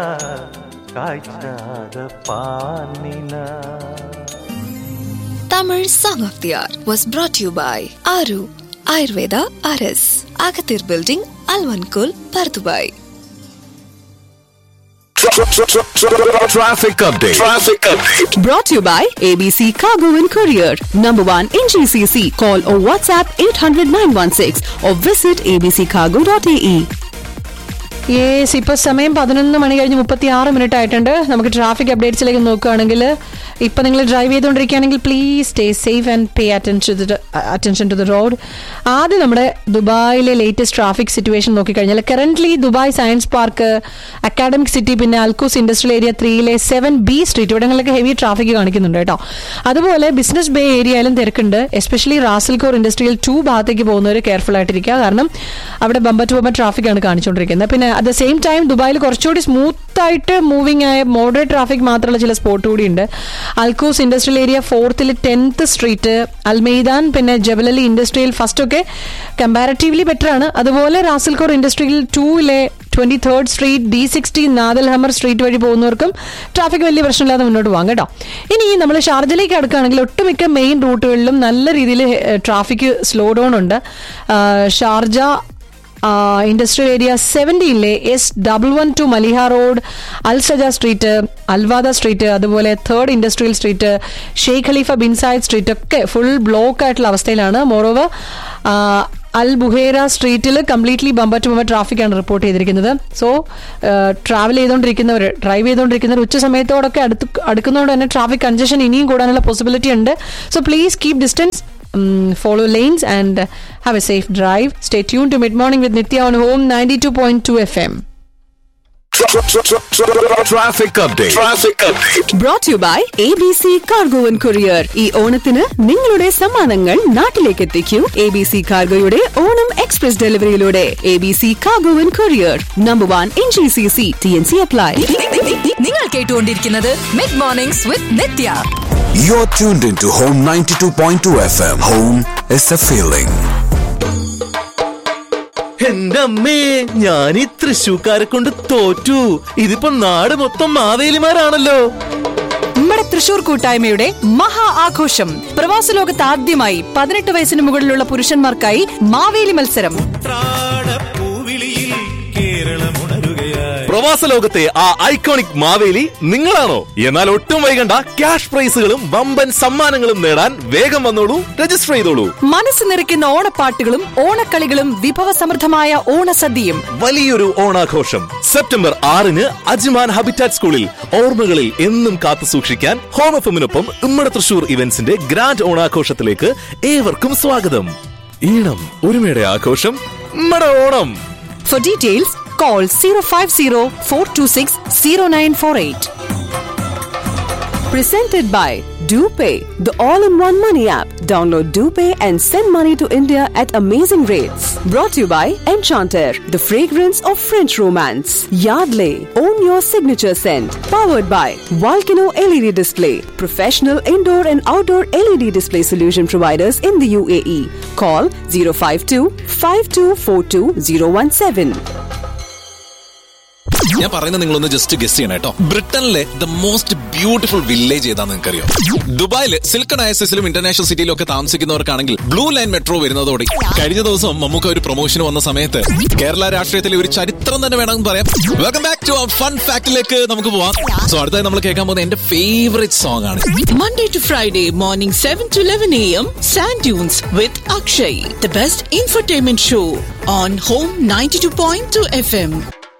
കായ്ച്ചാത പാനില Tamil Song of the Hour was brought to you by Aru Ayurveda RS, Agathir Building, Alvankul, Pardubai. Traffic update. Traffic update. Brought to you by ABC Cargo and Courier. Number one in GCC. Call or WhatsApp 800 916 or visit abccargo.ae. Yes ഇപ്പൊ സമയം പതിനൊന്ന് മണി കഴിഞ്ഞ് മുപ്പത്തി ആറ് minute ആയിട്ടുണ്ട് നമുക്ക് traffic അപ്ഡേറ്റ്സിലേക്ക് നോക്കുകയാണെങ്കിൽ ഇപ്പൊ നിങ്ങൾ ഡ്രൈവ് ചെയ്തുകൊണ്ടിരിക്കുകയാണെങ്കിൽ please stay safe and pay attention attention to the road ആദ്യം നമ്മുടെ ദുബായിലെ ലേറ്റസ്റ്റ് ട്രാഫിക് സിറ്റുവേഷൻ നോക്കിക്കഴിഞ്ഞാൽ currently Dubai science park academic city പിന്നെ അൽക്കൂസ് ഇൻഡസ്ട്രിയൽ ഏരിയ ത്രീയിലെ സെവൻ ബി സ്ട്രീറ്റ് ഇവിടങ്ങളിലൊക്കെ ഹെവി ട്രാഫിക് കാണിക്കുന്നുണ്ട് കേട്ടോ അതുപോലെ ബിസിനസ് ബേ ഏരിയയിലും തിരക്കുണ്ട് എസ്പെഷ്യലി റാസൽകോർ ഇൻഡസ്ട്രിയൽ ടു ഭാഗത്തേക്ക് പോകുന്നവർ കെയർഫുൾ ആയിട്ടിരിക്കുക കാരണം അവിടെ ബമ്പർ ടു ബമ്പർ ട്രാഫിക് ആണ് കാണിച്ചുകൊണ്ടിരിക്കുന്നത് പിന്നെ അറ്റ് ദ സെയിം ടൈം ദുബായിൽ കുറച്ചുകൂടി സ്മൂത്ത് ആയിട്ട് മൂവിംഗ് ആയ മോഡറേറ്റ് ട്രാഫിക് മാത്രമുള്ള ചില സ്പോട്ട് കൂടി ഉണ്ട് അൽക്കൂസ് ഇൻഡസ്ട്രിയൽ ഏരിയ ഫോർത്തിൽ ടെൻത്ത് സ്ട്രീറ്റ് അൽമെയ്ദാൻ പിന്നെ ജബലലി ഇൻഡസ്ട്രിയൽ ഫസ്റ്റ് ഒക്കെ കമ്പാരറ്റീവ്ലി ബെറ്റർ ആണ് അതുപോലെ റാസൽകോർ ഇൻഡസ്ട്രിയൽ ടൂയിലെ twenty third street D sixty Nad Al Hamar street വഴി പോകുന്നവർക്കും ട്രാഫിക് വലിയ പ്രശ്നമില്ലാതെ മുന്നോട്ട് പോകാം കേട്ടോ ഇനി നമ്മൾ ഷാർജയിലേക്ക് അടുക്കുകയാണെങ്കിൽ ഒട്ടുമിക്ക മെയിൻ റൂട്ടുകളിലും നല്ല രീതിയിൽ ട്രാഫിക് സ്ലോ ഡൗൺ ഉണ്ട് ആ, ഷാർജ ഇൻഡസ്ട്രിയൽ ഏരിയ സെവൻറ്റിയിലെ S double one two Maliha road Al Saja street Al Wahda street അതുപോലെ third industrial street Sheikh Khalifa bin Zayed street ഒക്കെ ഫുൾ ബ്ലോക്ക് ആയിട്ടുള്ള അവസ്ഥയിലാണ് മോറോവർ അൽ ബുഹേര സ്ട്രീറ്റിൽ completely bumper to bumper traffic ആണ് report ചെയ്തിരിക്കുന്നത് so travel ചെയ്തുകൊണ്ടിരിക്കുന്നവർ drive ചെയ്തുകൊണ്ടിരിക്കുന്നവർ ഉച്ച സമയത്തോടൊക്കെ അടുത്ത് അടുക്കുന്നതുകൊണ്ട് തന്നെ ട്രാഫിക് കൺജഷൻ ഇനിയും കൂടാനുള്ള പോസിബിലിറ്റി ഉണ്ട് so please keep distance um, follow lanes and uh, have a safe drive. Stay tuned to Mid Morning with Nitya on Home 92.2 FM. Traffic update. Traffic update. Brought to you by ABC Cargo and Courier. ഈ ഓണത്തിന് നിങ്ങളുടെ സമ്മാനങ്ങൾ നാട്ടിലേക്ക് എത്തിക്കൂ A B C കാർഗോയുടെ Onam express ഡെലിവറിയിലൂടെ A B C cargo and courier number one in G C C T N C apply നിങ്ങൾ കേട്ടുകൊണ്ടിരിക്കുന്നത് mid mornings with Nithya You're tuned into Home 92.2 FM. Home is a feeling. എന്റെ അമ്മേ ഞാൻ ഈ തൃശൂക്കാരെ കൊണ്ട് തോറ്റു ഇതിപ്പോ നാട് മൊത്തം മാവേലിമാരാണല്ലോ നമ്മുടെ തൃശൂർ കൂട്ടായ്മയുടെ മഹാ ആഘോഷം പ്രവാസ ലോകത്ത് ആദ്യമായി പതിനെട്ട് വയസ്സിന് മുകളിലുള്ള പുരുഷന്മാർക്കായി മാവേലി മത്സരം പ്രവാസ ലോകത്തെ ആ ഐക്കോണിക് മാവേലി നിങ്ങളാണോ എന്നാൽ ഒട്ടും വൈകണ്ട ക്യാഷ് പ്രൈസുകളും വമ്പൻ സമ്മാനങ്ങളും നേടാൻ വേഗം വന്നോളൂ രജിസ്റ്റർ ചെയ്തോളൂ മനസ്സ് നിറയ്ക്കുന്ന ഓണപ്പാട്ടുകളും ഓണക്കളികളും വിഭവസമൃദ്ധമായ ഓണസദ്യയും വലിയൊരു ഓണാഘോഷം സെപ്റ്റംബർ ആറിന് അജ്മാൻ ഹബിറ്റാറ്റ് സ്കൂളിൽ ഓർമ്മകളിൽ എന്നും കാത്തു സൂക്ഷിക്കാൻ ഹോം എഫമിനൊപ്പം ഉമ്മട തൃശൂർ ഇവന്റ്സിന്റെ ഗ്രാൻഡ് ഓണാഘോഷത്തിലേക്ക് ഏവർക്കും സ്വാഗതം ഈണം ഒരുമയുടെ ആഘോഷം ഉമ്മട Onam for details call zero five zero four two six zero nine four eight Presented by DuPay, the all-in-one money app. Download DuPay and send money to India at amazing rates. Brought to you by Enchanter, the fragrance of French romance. Yardley, own your signature scent. Powered by Volcano LED Display, professional indoor and outdoor LED display solution providers in the UAE. Call 052 5242 017. ഞാൻ പറയുന്നത് നിങ്ങളൊന്ന് just guess ചെയ്യണം കേട്ടോ ബ്രിട്ടനിലെ the most beautiful village ഏതാന്ന് നിങ്ങൾക്കറിയോ ദുബായിൽ Silicon ഐസസിലും international സിറ്റിയിലും ഒക്കെ താമസിക്കുന്നവർക്കാണെങ്കിൽ ബ്ലൂ ലൈൻ മെട്രോ വരുന്നതോടെ കഴിഞ്ഞ ദിവസം നമുക്ക് ഒരു പ്രൊമോഷൻ വന്ന സമയത്ത് കേരള രാഷ്ട്രീയത്തിലെ ഒരു ചരിത്രം തന്നെ വേണമെന്ന് പറയാം വെൽക്കം ബാക്ക് ടു ഫൺ ഫാക്ടിലേക്ക് നമുക്ക് പോവാം സോ അടുത്തായി നമ്മൾ കേൾക്കാൻ പോകുന്ന എന്റെ ഫേവറേറ്റ് സോങ് ആണ് Monday to Friday morning 7 to 11 a.m. Sand Dunes with Akshay, the best infotainment show on Home 92.2 FM.